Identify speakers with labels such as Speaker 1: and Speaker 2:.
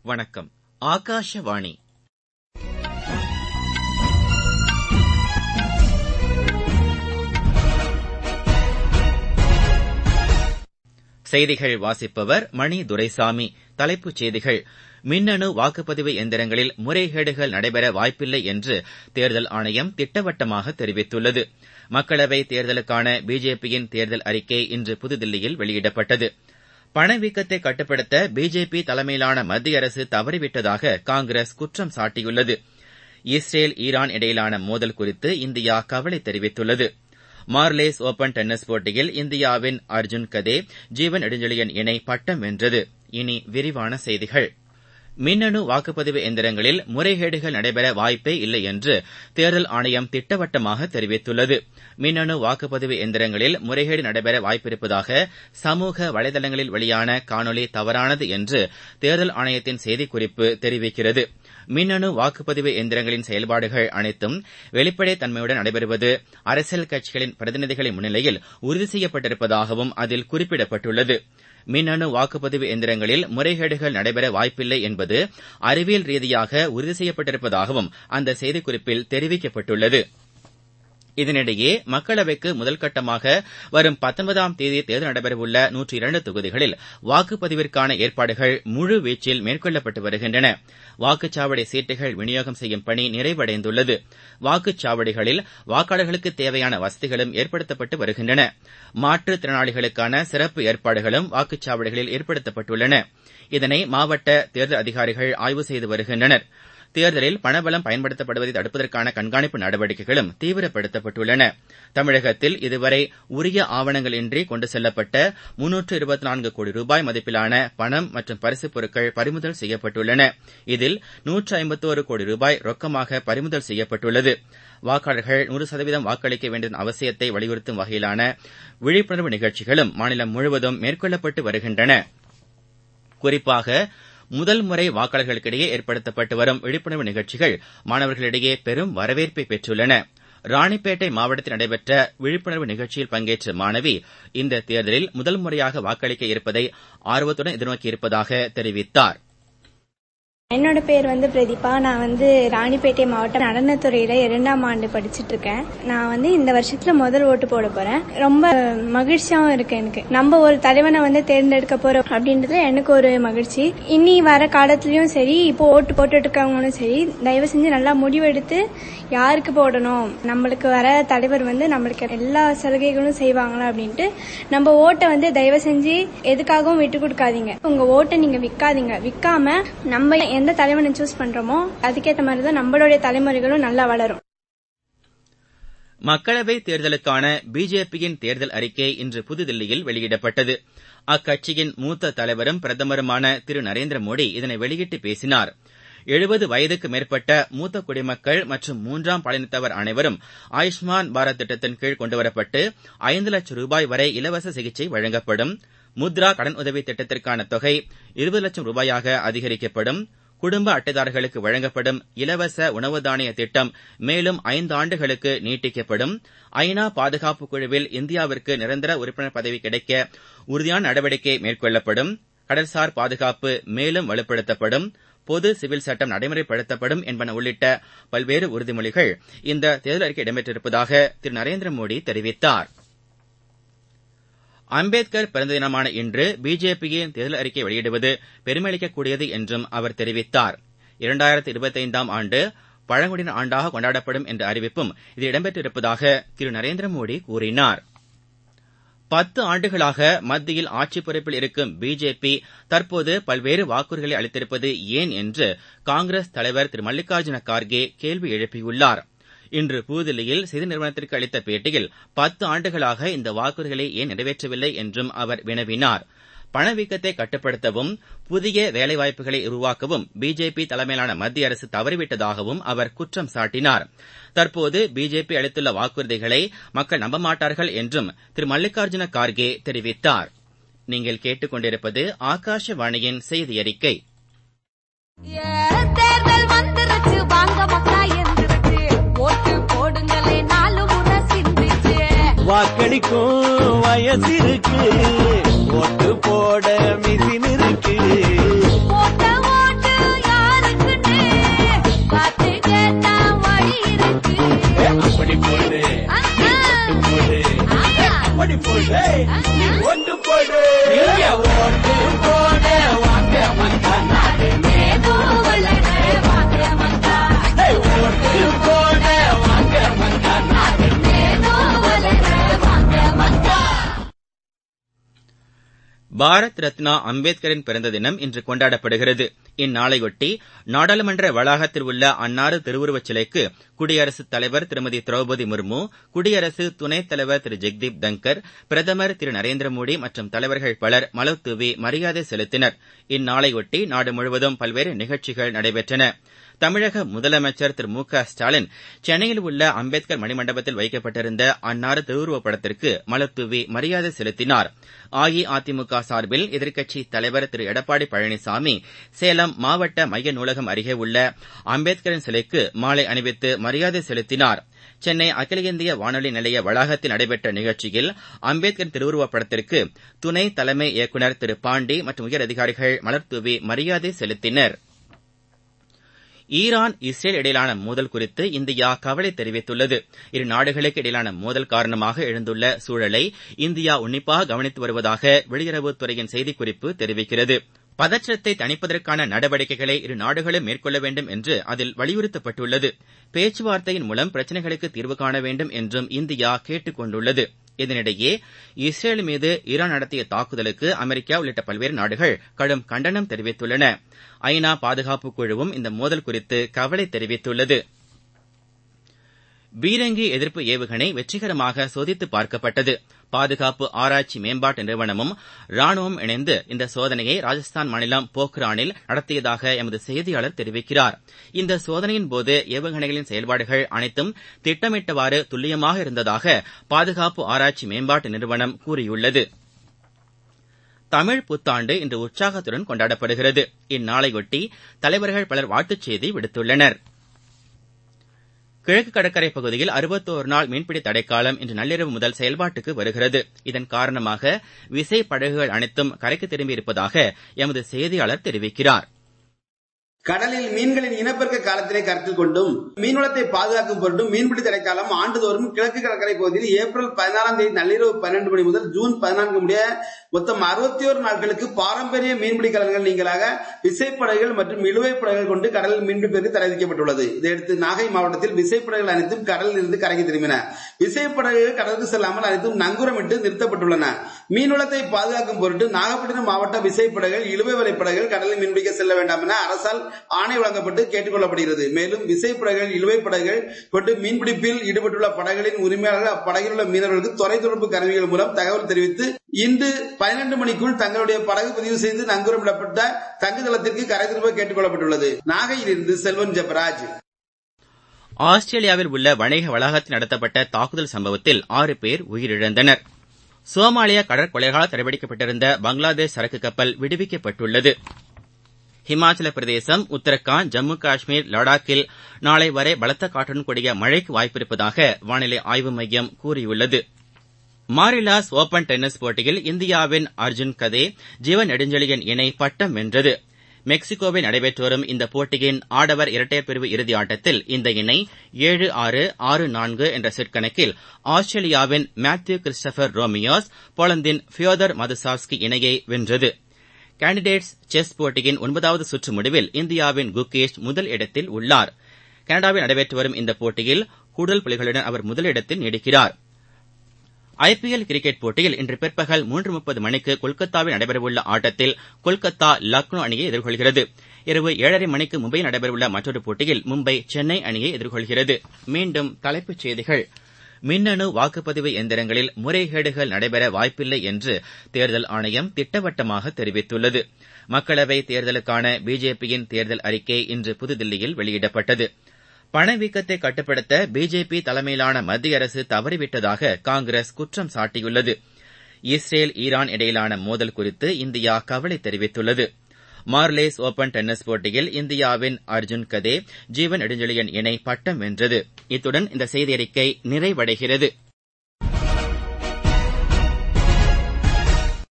Speaker 1: வணக்கம் ஆகாஷவாணி செய்திகள் வாசிப்பவர் மணி துரைசாமி தலைப்புச் செய்திகள் மின்னணு வாக்குப்பதிவு எந்திரங்களில் முறைகேடுகள் நடைபெற வாய்ப்பில்லை என்று தேர்தல் ஆணையம் திட்டவட்டமாக தெரிவித்துள்ளது மக்களவைத் தேர்தலுக்கான பிஜேபியின் தேர்தல் அறிக்கை இன்று புதுதில்லியில் வெளியிடப்பட்டது பணவீக்கத்தை கட்டுப்படுத்த பிஜேபி தலைமையிலான மத்திய அரசு தவறிவிட்டதாக காங்கிரஸ் குற்றம் சாட்டியுள்ளது இஸ்ரேல் ஈரான் இடையிலான மோதல் குறித்து இந்தியா கவலை தெரிவித்துள்ளது மார்லேஸ் ஒபன் டென்னிஸ் போட்டியில் இந்தியாவின் அர்ஜுன் கதே ஜீவன் நெடுஞ்செழியன் இணை பட்டம் வென்றது இனி விரிவான செய்திகள் மின்னணு வாக்குப்பதிவு எந்திரங்களில் முறைகேடுகள் நடைபெற வாய்ப்பே இல்லை என்று தேர்தல் ஆணையம் திட்டவட்டமாக தெரிவித்துள்ளது மின்னணு வாக்குப்பதிவு எந்திரங்களில் முறைகேடு நடைபெற வாய்ப்பிருப்பதாக சமூக வலைதளங்களில் வெளியான காணொலி தவறானது என்று தேர்தல் ஆணையத்தின் செய்திக்குறிப்பு தெரிவிக்கிறது மின்னணு வாக்குப்பதிவு எந்திரங்களின் செயல்பாடுகள் அனைத்தும் வெளிப்படைத் தன்மையுடன் நடைபெறுவது அரசியல் கட்சிகளின் பிரதிநிதிகளின் முன்னிலையில் உறுதி செய்யப்பட்டிருப்பதாகவும் அதில் குறிப்பிடப்பட்டுள்ளது மின்னணு வாக்குப்பதிவு எந்திரங்களில் முறைகேடுகள் நடைபெற வாய்ப்பில்லை என்பது அறிவியல் ரீதியாக உறுதி செய்யப்பட்டிருப்பதாகவும் அந்த செய்திக்குறிப்பில் தெரிவிக்கப்பட்டுள்ளது இதனிடையே மக்களவைக்கு முதல்கட்டமாக வரும் பத்தொன்பதாம் தேதி தேர்தல் நடைபெறவுள்ள நூற்றி இரண்டு தொகுதிகளில் வாக்குப்பதிவிற்கான ஏற்பாடுகள் முழு வீச்சில் மேற்கொள்ளப்பட்டு வருகின்றன வாக்குச்சாவடி சீட்டுகள் விநியோகம் செய்யும் பணி நிறைவடைந்துள்ளது வாக்குச்சாவடிகளில் வாக்காளர்களுக்கு தேவையான வசதிகளும் ஏற்படுத்தப்பட்டு வருகின்றன மாற்றுத்திறனாளிகளுக்கான சிறப்பு ஏற்பாடுகளும் வாக்குச்சாவடிகளில் ஏற்படுத்தப்பட்டுள்ளன இதனை மாவட்ட தேர்தல் அதிகாரிகள் ஆய்வு செய்து வருகின்றனர் தேர்தலில் பணபலம் பயன்படுத்தப்படுவதை தடுப்பதற்கான கண்காணிப்பு நடவடிக்கைகளும் தீவிரப்படுத்தப்பட்டுள்ளன தமிழகத்தில் இதுவரை உரிய ஆவணங்கள் இன்றி கொண்டு செல்லப்பட்ட முன்னூற்று இருபத்தி நான்கு கோடி ரூபாய் மதிப்பிலான பணம் மற்றும் பரிசுப் பொருட்கள் பறிமுதல் செய்யப்பட்டுள்ளன இதில் நூற்று ஐம்பத்தோரு கோடி ரூபாய் ரொக்கமாக பறிமுதல் செய்யப்பட்டுள்ளது வாக்காளர்கள் நூறு சதவீதம் வாக்களிக்க வேண்டியதன் அவசியத்தை வலியுறுத்தும் வகையிலான விழிப்புணர்வு நிகழ்ச்சிகளும் மாநிலம் முழுவதும் மேற்கொள்ளப்பட்டு வருகின்றன குறிப்பாக முதல் முறை வாக்காளர்களுக்கிடையே ஏற்படுத்தப்பட்டு வரும் விழிப்புணர்வு நிகழ்ச்சிகள் மாணவர்களிடையே பெரும் வரவேற்பை பெற்றுள்ளன ராணிப்பேட்டை மாவட்டத்தில் நடைபெற்ற விழிப்புணர்வு நிகழ்ச்சியில் பங்கேற்ற மாணவி இந்த தேர்தலில் முதல் முறையாக வாக்களிக்க இருப்பதை ஆர்வத்துடன் எதிர்நோக்கியிருப்பதாக தெரிவித்தார்
Speaker 2: என்னோட பேர் வந்து பிரதீபா நான் வந்து ராணிப்பேட்டை மாவட்டம் நடனத்துறையில இரண்டாம் ஆண்டு படிச்சுட்டு இருக்கேன் நான் வந்து இந்த வருஷத்துல முதல் ஓட்டு போட போறேன் ரொம்ப மகிழ்ச்சியாவும் இருக்கு எனக்கு நம்ம ஒரு தலைவனை வந்து தேர்ந்தெடுக்க போறோம் அப்படின்றது எனக்கு ஒரு மகிழ்ச்சி இனி வர காலத்துலயும் சரி இப்போ ஓட்டு போட்டுட்டு இருக்கவங்களும் சரி தயவு செஞ்சு நல்லா முடிவெடுத்து யாருக்கு போடணும் நம்மளுக்கு வர தலைவர் வந்து நம்மளுக்கு எல்லா சலுகைகளும் செய்வாங்களா அப்படின்ட்டு நம்ம ஓட்டை வந்து தயவு செஞ்சு எதுக்காகவும் விட்டு கொடுக்காதீங்க உங்க ஓட்டை நீங்க விற்காதீங்க விற்காம நம்ம எந்த தலைவனை சூஸ் பண்றோமோ அதுக்கேற்ற மாதிரி தான் நம்மளுடைய தலைமுறைகளும் நல்லா வளரும்
Speaker 1: மக்களவைத் தேர்தலுக்கான பிஜேபியின் தேர்தல் அறிக்கை இன்று புதுதில்லியில் வெளியிடப்பட்டது அக்கட்சியின் மூத்த தலைவரும் பிரதமருமான திரு நரேந்திர மோடி இதனை வெளியிட்டு பேசினார் எழுபது வயதுக்கு மேற்பட்ட மூத்த குடிமக்கள் மற்றும் மூன்றாம் பாலினத்தவர் அனைவரும் ஆயுஷ்மான் பாரத் திட்டத்தின் கீழ் கொண்டுவரப்பட்டு ஐந்து லட்சம் ரூபாய் வரை இலவச சிகிச்சை வழங்கப்படும் முத்ரா கடன் உதவி திட்டத்திற்கான தொகை இருபது லட்சம் ரூபாயாக அதிகரிக்கப்படும் குடும்ப அட்டைதாரர்களுக்கு வழங்கப்படும் இலவச உணவு தானிய திட்டம் மேலும் ஐந்து ஆண்டுகளுக்கு நீட்டிக்கப்படும் ஐநா பாதுகாப்பு குழுவில் இந்தியாவிற்கு நிரந்தர உறுப்பினர் பதவி கிடைக்க உறுதியான நடவடிக்கை மேற்கொள்ளப்படும் கடல்சார் பாதுகாப்பு மேலும் வலுப்படுத்தப்படும் பொது சிவில் சட்டம் நடைமுறைப்படுத்தப்படும் என்பன உள்ளிட்ட பல்வேறு உறுதிமொழிகள் இந்த தேர்தல் அறிக்கை இடம்பெற்றிருப்பதாக திரு நரேந்திர மோடி தெரிவித்தார் அம்பேத்கர் பிறந்த தினமான இன்று பிஜேபியின் தேர்தல் அறிக்கை வெளியிடுவது பெருமையளிக்கக்கூடியது என்றும் அவர் தெரிவித்தார் இரண்டாயிரத்தி இருபத்தைந்தாம் ஆண்டு பழங்குடியினர் ஆண்டாக கொண்டாடப்படும் என்ற அறிவிப்பும் இதில் இடம்பெற்றிருப்பதாக திரு நரேந்திர மோடி கூறினார் பத்து ஆண்டுகளாக மத்தியில் ஆட்சி பொறுப்பில் இருக்கும் பிஜேபி தற்போது பல்வேறு வாக்குறுதிகளை அளித்திருப்பது ஏன் என்று காங்கிரஸ் தலைவர் திரு மல்லிகார்ஜுன கார்கே கேள்வி எழுப்பியுள்ளார் இன்று புதுதில்லியில் செய்தி நிறுவனத்திற்கு அளித்த பேட்டியில் பத்து ஆண்டுகளாக இந்த வாக்குறுதிகளை ஏன் நிறைவேற்றவில்லை என்றும் அவர் வினவினார் பணவீக்கத்தை கட்டுப்படுத்தவும் புதிய வேலைவாய்ப்புகளை உருவாக்கவும் பிஜேபி தலைமையிலான மத்திய அரசு தவறிவிட்டதாகவும் அவர் குற்றம் சாட்டினார் தற்போது பிஜேபி அளித்துள்ள வாக்குறுதிகளை மக்கள் நம்ப மாட்டார்கள் என்றும் திரு மல்லிகார்ஜுன கார்கே தெரிவித்தார் நீங்கள் கேட்டுக்கொண்டிருப்பது ஆகாஷவாணியின் செய்தி அறிக்கை
Speaker 3: தேர்தல் வந்துருச்சு வாங்க மக்கா எந்திருச்சு ஓட்டு போடுங்களே நாலு முறை சிந்திச்சு
Speaker 4: வாக்களிக்கும் வயசிருக்கு ஓட்டு போட மிசின் இருக்கு
Speaker 3: போட்ட ஓட்டு
Speaker 1: பாரத் ரத்னா அம்பேத்கரின் பிறந்த தினம் இன்று கொண்டாடப்படுகிறது இந்நாளையொட்டி நாடாளுமன்ற வளாகத்தில் உள்ள அன்னாரது திருவுருவச் சிலைக்கு குடியரசுத் தலைவர் திருமதி திரௌபதி முர்மு குடியரசு துணைத் தலைவர் திரு ஜெக்தீப் தங்கர் பிரதமர் திரு நரேந்திர மோடி மற்றும் தலைவர்கள் பலர் மலர் தூவி மரியாதை செலுத்தினர் இந்நாளையொட்டி நாடு முழுவதும் பல்வேறு நிகழ்ச்சிகள் நடைபெற்றன தமிழக முதலமைச்சர் திரு மு க ஸ்டாலின் சென்னையில் உள்ள அம்பேத்கர் மணிமண்டபத்தில் வைக்கப்பட்டிருந்த அன்னார் திருவுருவப் படத்திற்கு மலர்தூவி மரியாதை செலுத்தினார் அஇஅதிமுக சார்பில் எதிர்க்கட்சித் தலைவர் திரு எடப்பாடி பழனிசாமி சேலம் மாவட்ட மைய நூலகம் அருகே உள்ள அம்பேத்கரின் சிலைக்கு மாலை அணிவித்து மரியாதை செலுத்தினார் சென்னை அகில இந்திய வானொலி நிலைய வளாகத்தில் நடைபெற்ற நிகழ்ச்சியில் அம்பேத்கர் திருவுருவப் படத்திற்கு துணை தலைமை இயக்குநர் திரு பாண்டி மற்றும் உயரதிகாரிகள் மலர்தூவி மரியாதை செலுத்தினர் ஈரான் இஸ்ரேல் இடையிலான மோதல் குறித்து இந்தியா கவலை தெரிவித்துள்ளது இரு நாடுகளுக்கு இடையிலான மோதல் காரணமாக எழுந்துள்ள சூழலை இந்தியா உன்னிப்பாக கவனித்து வருவதாக வெளியுறவுத்துறையின் செய்திக்குறிப்பு தெரிவிக்கிறது பதற்றத்தை தணிப்பதற்கான நடவடிக்கைகளை இரு நாடுகளும் மேற்கொள்ள வேண்டும் என்று அதில் வலியுறுத்தப்பட்டுள்ளது பேச்சுவார்த்தையின் மூலம் பிரச்சினைகளுக்கு தீர்வு காண வேண்டும் என்றும் இந்தியா கேட்டுக் கொண்டுள்ளது இதனிடையே இஸ்ரேல் மீது ஈரான் நடத்திய தாக்குதலுக்கு அமெரிக்கா உள்ளிட்ட பல்வேறு நாடுகள் கடும் கண்டனம் தெரிவித்துள்ளன ஐநா பாதுகாப்பு குழுவும் இந்த மோதல் குறித்து கவலை தெரிவித்துள்ளது பீரங்கி எதிர்ப்பு ஏவுகணை வெற்றிகரமாக சோதித்து பார்க்கப்பட்டது பாதுகாப்பு ஆராய்ச்சி மேம்பாட்டு நிறுவனமும் ராணுவம் இணைந்து இந்த சோதனையை ராஜஸ்தான் மாநிலம் போக்ரானில் நடத்தியதாக எமது செய்தியாளர் தெரிவிக்கிறார் இந்த சோதனையின் போது ஏவுகணைகளின் செயல்பாடுகள் அனைத்தும் திட்டமிட்டவாறு துல்லியமாக இருந்ததாக பாதுகாப்பு ஆராய்ச்சி மேம்பாட்டு நிறுவனம் கூறியுள்ளது தமிழ் புத்தாண்டு இன்று உற்சாகத்துடன் கொண்டாடப்படுகிறது இந்நாளையொட்டி தலைவர்கள் பலர் வாழ்த்துச் செய்தி விடுத்துள்ளனர் கிழக்கு கடற்கரை பகுதியில் அறுபத்தோரு நாள் மீன்பிடி தடைக்காலம் இன்று நள்ளிரவு முதல் செயல்பாட்டுக்கு வருகிறது இதன் காரணமாக விசை படகுகள் அனைத்தும் கரைக்கு திரும்பியிருப்பதாக எமது செய்தியாளர் தெரிவிக்கிறார்
Speaker 5: கடலில் மீன்களின் இனப்பெருக்க காலத்தினை கருத்தில் கொண்டும் மீன்வளத்தை பாதுகாக்கும் பொருட்டும் மீன்பிடி தடைக்காலம் ஆண்டுதோறும் கிழக்கு கடற்கரை பகுதியில் ஏப்ரல் பதினாறாம் தேதி நள்ளிரவு பன்னெண்டு மணி முதல் ஜூன் பதினான்கு முடிய மொத்தம் அறுபத்தி ஒரு நாட்களுக்கு பாரம்பரிய மீன்பிடி கலன்கள் நீங்களாக விசைப்படகுகள் மற்றும் இழுவை படகுகள் கொண்டு கடலில் மீன்பிடிப்பதற்கு தடை விதிக்கப்பட்டுள்ளது இதையடுத்து நாகை மாவட்டத்தில் விசைப்படகுகள் அனைத்தும் கடலில் இருந்து கரைக்கு திரும்பின விசைப்படகுகள் கடலுக்கு செல்லாமல் அனைத்தும் நங்குரமிட்டு நிறுத்தப்பட்டுள்ளன மீன்வளத்தை பாதுகாக்கும் பொருட்டு நாகப்பட்டினம் மாவட்ட விசைப்படகுகள் இழுவை வலை படகுகள் கடலில் மீன்பிடிக்க செல்ல வேண்டாம் என அரசால் ஆணை வழங்கப்பட்டு கேட்டுக் கொள்ளப்படுகிறது மேலும் விசைப்படகுகள் இழுவை படகுகள் கொண்டு மீன்பிடிப்பில் ஈடுபட்டுள்ள படகுகளின் உரிமையாளர்கள் அப்படகில் உள்ள மீனவர்களுக்கு தொலைத்தொடர்பு கருவிகள் மூலம் தகவல் தெரிவித்து இன்று பன்னிரண்டு மணிக்குள் தங்களுடைய படகு பதிவு செய்து நங்கூரமிடப்பட்ட தங்குதளத்திற்கு கரை திரும்ப கேட்டுக் கொள்ளப்பட்டுள்ளது நாகையிலிருந்து செல்வன் ஜெபராஜ்
Speaker 1: ஆஸ்திரேலியாவில் உள்ள வணிக வளாகத்தில் நடத்தப்பட்ட தாக்குதல் சம்பவத்தில் ஆறு பேர் உயிரிழந்தனர் சோமாலியா கடற்கொலைகளால் தடைபிடிக்கப்பட்டிருந்த பங்களாதேஷ் சரக்கு கப்பல் விடுவிக்கப்பட்டுள்ளது ஹிமாச்சல பிரதேசம் உத்தரகாண்ட் ஜம்மு காஷ்மீர் லடாக்கில் நாளை வரை பலத்த காற்றுடன் கூடிய மழைக்கு வாய்ப்பிருப்பதாக வானிலை ஆய்வு மையம் கூறியுள்ளது மாரிலாஸ் ஓபன் டென்னிஸ் போட்டியில் இந்தியாவின் அர்ஜுன் கதே ஜீவன் நெடுஞ்செழியன் இணை பட்டம் வென்றது மெக்சிகோவில் நடைபெற்று வரும் இந்த போட்டியின் ஆடவர் இரட்டையர் பிரிவு இறுதி ஆட்டத்தில் இந்த இணை ஏழு ஆறு ஆறு நான்கு என்ற செட் கணக்கில் ஆஸ்திரேலியாவின் மேத்யூ கிறிஸ்டபர் ரோமியோஸ் போலந்தின் ஃபியோதர் மதுசாவ்ஸ்கி இணையை வென்றது கேண்டிடேட்ஸ் செஸ் போட்டியின் ஒன்பதாவது சுற்று முடிவில் இந்தியாவின் குகேஷ் முதல் இடத்தில் உள்ளார் கனடாவில் நடைபெற்று வரும் இந்த போட்டியில் கூடுதல் புள்ளிகளுடன் அவர் முதலிடத்தில் நீடிக்கிறார் ஐபிஎல் கிரிக்கெட் போட்டியில் இன்று பிற்பகல் மூன்று முப்பது மணிக்கு கொல்கத்தாவில் நடைபெறவுள்ள ஆட்டத்தில் கொல்கத்தா லக்னோ அணியை எதிர்கொள்கிறது இரவு ஏழரை மணிக்கு மும்பையில் நடைபெறவுள்ள மற்றொரு போட்டியில் மும்பை சென்னை அணியை எதிர்கொள்கிறது மீண்டும் தலைப்புச் செய்திகள் மின்னணு வாக்குப்பதிவு எந்திரங்களில் முறைகேடுகள் நடைபெற வாய்ப்பில்லை என்று தேர்தல் ஆணையம் திட்டவட்டமாக தெரிவித்துள்ளது மக்களவை தேர்தலுக்கான பிஜேபியின் தேர்தல் அறிக்கை இன்று புதுதில்லியில் வெளியிடப்பட்டது பணவீக்கத்தை கட்டுப்படுத்த பிஜேபி தலைமையிலான மத்திய அரசு தவறிவிட்டதாக காங்கிரஸ் குற்றம் சாட்டியுள்ளது இஸ்ரேல் ஈரான் இடையிலான மோதல் குறித்து இந்தியா கவலை தெரிவித்துள்ளது மார்லேஸ் ஓபன் டென்னிஸ் போட்டியில் இந்தியாவின் அர்ஜுன் கதே ஜீவன் நெடுஞ்செழியன் இணை பட்டம் வென்றது இத்துடன் இந்த செய்தியறிக்கை நிறைவடைகிறது